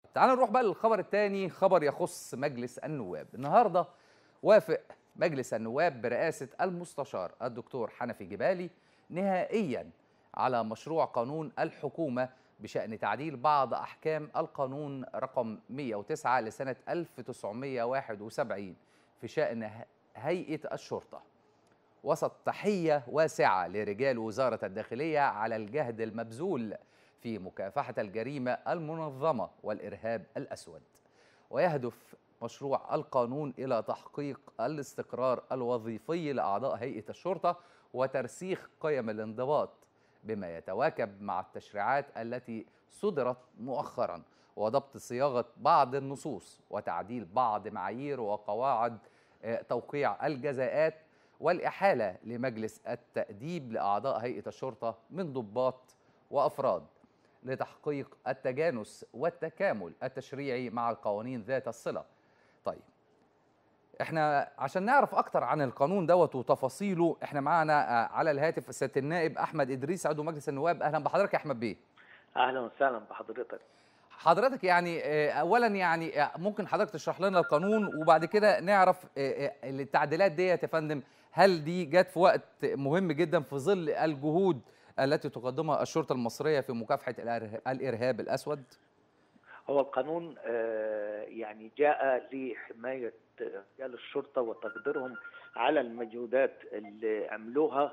تعالوا نروح بقى للخبر الثاني خبر يخص مجلس النواب النهارده وافق مجلس النواب برئاسة المستشار الدكتور حنفي جبالي نهائيا على مشروع قانون الحكومة بشأن تعديل بعض أحكام القانون رقم 109 لسنة 1971 في شأن هيئة الشرطة وسط تحية واسعة لرجال وزارة الداخلية على الجهد المبذول في مكافحة الجريمة المنظمة والإرهاب الأسود ويهدف مشروع القانون إلى تحقيق الاستقرار الوظيفي لأعضاء هيئة الشرطة وترسيخ قيم الانضباط بما يتواكب مع التشريعات التي صدرت مؤخرا وضبط صياغة بعض النصوص وتعديل بعض معايير وقواعد توقيع الجزاءات والإحالة لمجلس التأديب لأعضاء هيئة الشرطة من ضباط وأفراد لتحقيق التجانس والتكامل التشريعي مع القوانين ذات الصلة طيب احنا عشان نعرف اكتر عن القانون دوت وتفاصيله احنا معانا على الهاتف سياده النائب احمد ادريس عضو مجلس النواب اهلا بحضرتك يا احمد بيه اهلا وسهلا بحضرتك حضرتك يعني اولا يعني ممكن حضرتك تشرح لنا القانون وبعد كده نعرف التعديلات ديت يا فندم هل دي جت في وقت مهم جدا في ظل الجهود التي تقدمها الشرطه المصريه في مكافحه الارهاب الاسود هو القانون يعني جاء لحمايه رجال الشرطه وتقديرهم على المجهودات اللي عملوها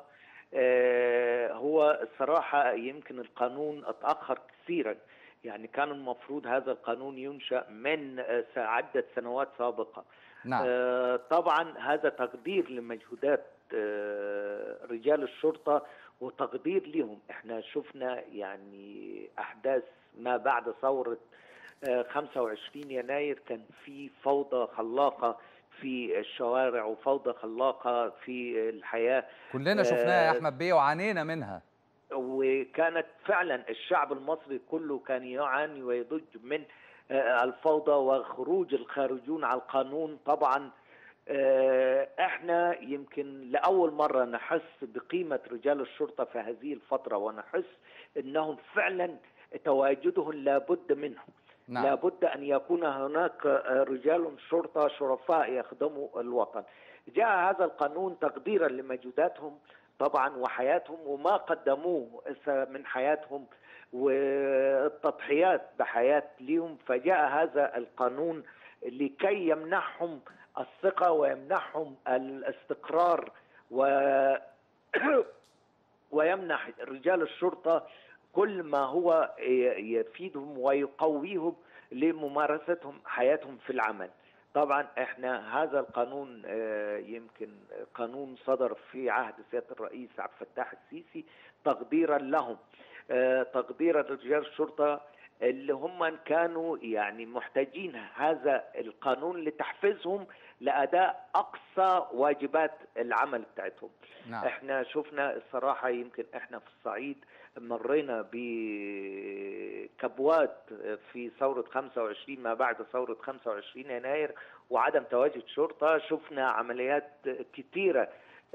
هو الصراحه يمكن القانون اتاخر كثيرا يعني كان المفروض هذا القانون ينشا من عده سنوات سابقه نعم. طبعا هذا تقدير لمجهودات رجال الشرطه وتقدير لهم احنا شفنا يعني احداث ما بعد ثوره 25 يناير كان في فوضى خلاقه في الشوارع وفوضى خلاقه في الحياه كلنا شفناها يا احمد بيه وعانينا منها وكانت فعلا الشعب المصري كله كان يعاني ويضج من الفوضى وخروج الخارجون على القانون طبعا احنا يمكن لاول مره نحس بقيمه رجال الشرطه في هذه الفتره ونحس انهم فعلا تواجدهم لابد منه نعم. لابد ان يكون هناك رجال شرطه شرفاء يخدموا الوطن جاء هذا القانون تقديرا لمجهوداتهم طبعا وحياتهم وما قدموه من حياتهم والتضحيات بحياه لهم فجاء هذا القانون لكي يمنحهم الثقة ويمنحهم الاستقرار و ويمنح رجال الشرطة كل ما هو يفيدهم ويقويهم لممارستهم حياتهم في العمل طبعا احنا هذا القانون يمكن قانون صدر في عهد سياده الرئيس عبد الفتاح السيسي تقديرا لهم تقديرا لرجال الشرطه اللي هم كانوا يعني محتاجين هذا القانون لتحفيزهم لاداء اقصى واجبات العمل بتاعتهم نعم. احنا شفنا الصراحه يمكن احنا في الصعيد مرينا بكبوات في ثوره 25 ما بعد ثوره 25 يناير وعدم تواجد شرطه شفنا عمليات كثيره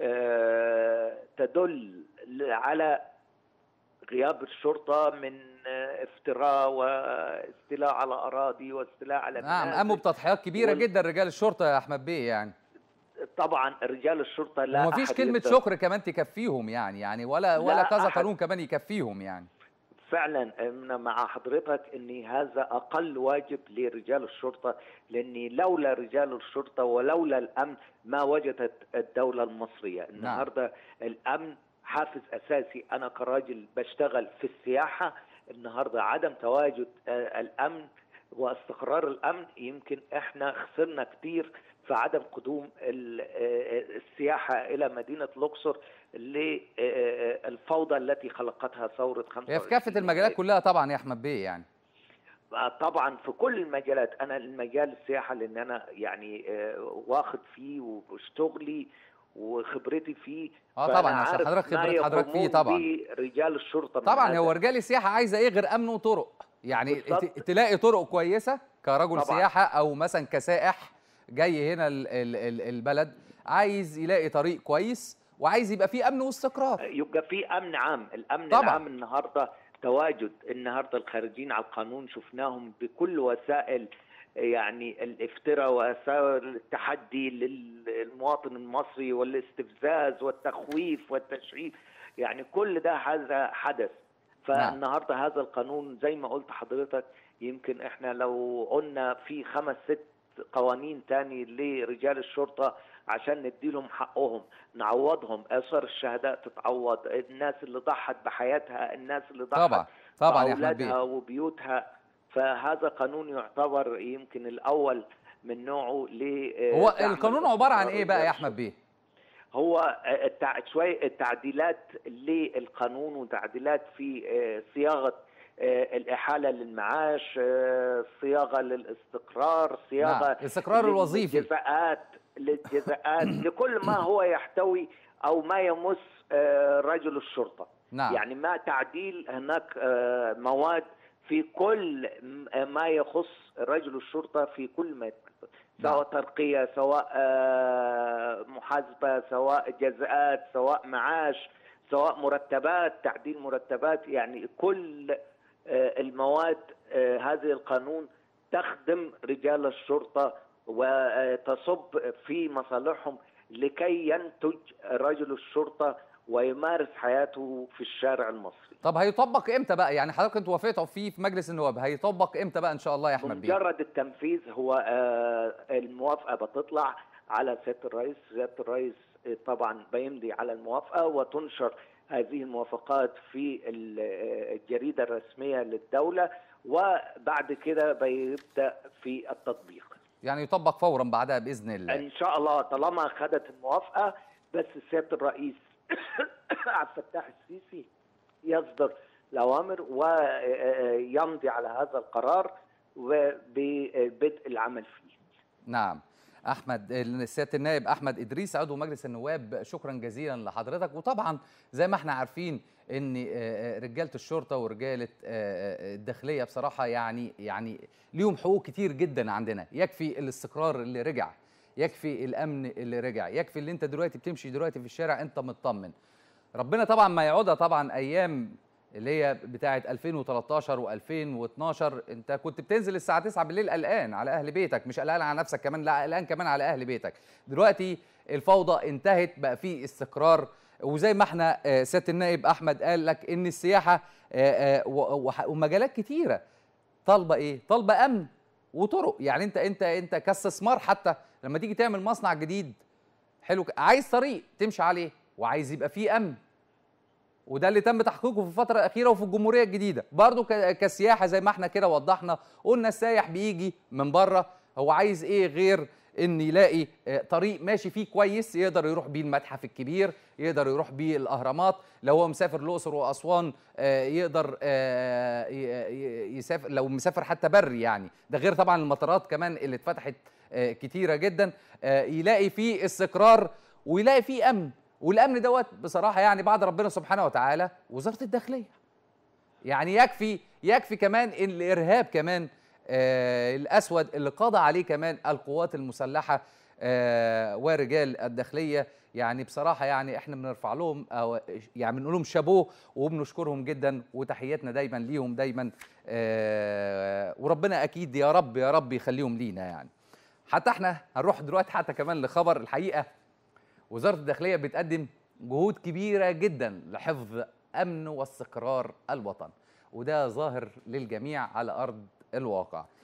تدل على غياب الشرطه من افتراء واستيلاء على اراضي واستيلاء على نعم قاموا بتضحيات كبيره وال... جدا رجال الشرطه يا احمد بيه يعني طبعا رجال الشرطه لا وما فيش كلمه شكر كمان تكفيهم يعني يعني ولا ولا كذا قانون كمان يكفيهم يعني فعلا انا مع حضرتك ان هذا اقل واجب لرجال الشرطه لاني لولا رجال الشرطه ولولا الامن ما وجدت الدوله المصريه النهارده نعم. الامن حافز اساسي انا كراجل بشتغل في السياحه النهارده عدم تواجد الامن واستقرار الامن يمكن احنا خسرنا كتير في عدم قدوم السياحه الى مدينه الاقصر للفوضى التي خلقتها ثوره 25 هي في كافه المجالات كلها طبعا يا احمد بيه يعني طبعا في كل المجالات انا المجال السياحه لان انا يعني واخد فيه وشغلي وخبرتي فيه اه طبعا عشان حضرتك خبره حضرتك فيه طبعا رجال الشرطه طبعا هو رجال السياحه عايزه ايه غير امن وطرق يعني بالضبط. تلاقي طرق كويسه كرجل طبعا. سياحه او مثلا كسائح جاي هنا البلد عايز يلاقي طريق كويس وعايز يبقى فيه امن واستقرار يبقى فيه امن عام الامن طبعا. العام النهارده تواجد النهارده الخارجين على القانون شفناهم بكل وسائل يعني الافتراء وسائل التحدي للمواطن المصري والاستفزاز والتخويف والتشعيب يعني كل ده هذا حدث فالنهارده هذا القانون زي ما قلت حضرتك يمكن احنا لو قلنا في خمس ست قوانين تاني لرجال الشرطه عشان نديلهم حقهم نعوضهم اثار الشهداء تتعوض الناس اللي ضحت بحياتها الناس اللي ضحت طبعا طبعا يا احمد بأولادها بيه وبيوتها فهذا قانون يعتبر يمكن الاول من نوعه ل هو القانون عباره عن ايه بقى يا رجال احمد بيه هو التع... شوية التعديلات للقانون وتعديلات في آه، صياغة آه، الإحالة للمعاش آه، صياغة للاستقرار صياغة نعم الاستقرار الوظيفي للجزاءات للجزاءات لكل ما هو يحتوي أو ما يمس آه، رجل الشرطة نعم يعني ما تعديل هناك آه، مواد في كل م- ما يخص رجل الشرطة في كل ما يتمثل نعم. سواء ترقية سواء آه، محاسبة سواء جزاءات سواء معاش سواء مرتبات تعديل مرتبات يعني كل آه، المواد آه، هذه القانون تخدم رجال الشرطة وتصب في مصالحهم لكي ينتج رجل الشرطة ويمارس حياته في الشارع المصري طب هيطبق امتى بقى يعني حضرتك انتوا وافقتوا فيه في مجلس النواب هيطبق امتى بقى ان شاء الله يا احمد بيه بمجرد التنفيذ هو آه، الموافقة بتطلع على سيادة الرئيس سيادة الرئيس آه، طبعا بيمضي على الموافقة وتنشر هذه الموافقات في ال- آه، الجريدة الرسمية للدولة وبعد كده بيبدأ في التطبيق يعني يطبق فورا بعدها باذن الله ان شاء الله طالما خدت الموافقه بس سياده الرئيس عبد الفتاح السيسي يصدر الاوامر ويمضي على هذا القرار وببدء العمل فيه نعم احمد سياده النائب احمد ادريس عضو مجلس النواب شكرا جزيلا لحضرتك وطبعا زي ما احنا عارفين ان آه، آه، رجاله الشرطه ورجاله آه، آه، الداخليه بصراحه يعني يعني ليهم حقوق كتير جدا عندنا يكفي الاستقرار اللي رجع يكفي الامن اللي رجع يكفي اللي انت دلوقتي بتمشي دلوقتي في الشارع انت مطمن ربنا طبعا ما يعودها طبعا ايام اللي هي بتاعه 2013 و2012 انت كنت بتنزل الساعه 9 بالليل قلقان على اهل بيتك مش قلقان على نفسك كمان لا قلقان كمان على اهل بيتك دلوقتي الفوضى انتهت بقى في استقرار وزي ما احنا آه، سياده النائب احمد قال لك ان السياحه آه، آه، و- وح- ومجالات كتيره طالبه ايه طالبه امن وطرق يعني انت انت انت كاستثمار حتى لما تيجي تعمل مصنع جديد حلو ك- عايز طريق تمشي عليه وعايز يبقى فيه امن وده اللي تم تحقيقه في الفترة الأخيرة وفي الجمهورية الجديدة برضو ك- كسياحة زي ما احنا كده وضحنا قلنا السايح بيجي من بره هو عايز ايه غير ان يلاقي آه، طريق ماشي فيه كويس يقدر يروح بيه المتحف الكبير يقدر يروح بيه الأهرامات لو هو مسافر الأقصر وأسوان آه، يقدر آه، ي- ي- يسافر لو مسافر حتى بري يعني ده غير طبعا المطارات كمان اللي اتفتحت آه، كتيرة جدا آه، يلاقي فيه استقرار ويلاقي فيه أمن والامن دوت بصراحه يعني بعد ربنا سبحانه وتعالى وزاره الداخليه يعني يكفي يكفي كمان إن الارهاب كمان آه الاسود اللي قضى عليه كمان القوات المسلحه آه ورجال الداخليه يعني بصراحه يعني احنا بنرفع لهم أو يعني بنقول لهم شابوه وبنشكرهم جدا وتحياتنا دايما ليهم دايما آه وربنا اكيد يا رب يا رب يخليهم لينا يعني حتى احنا هنروح دلوقتي حتى كمان لخبر الحقيقه وزاره الداخليه بتقدم جهود كبيره جدا لحفظ امن واستقرار الوطن وده ظاهر للجميع على ارض الواقع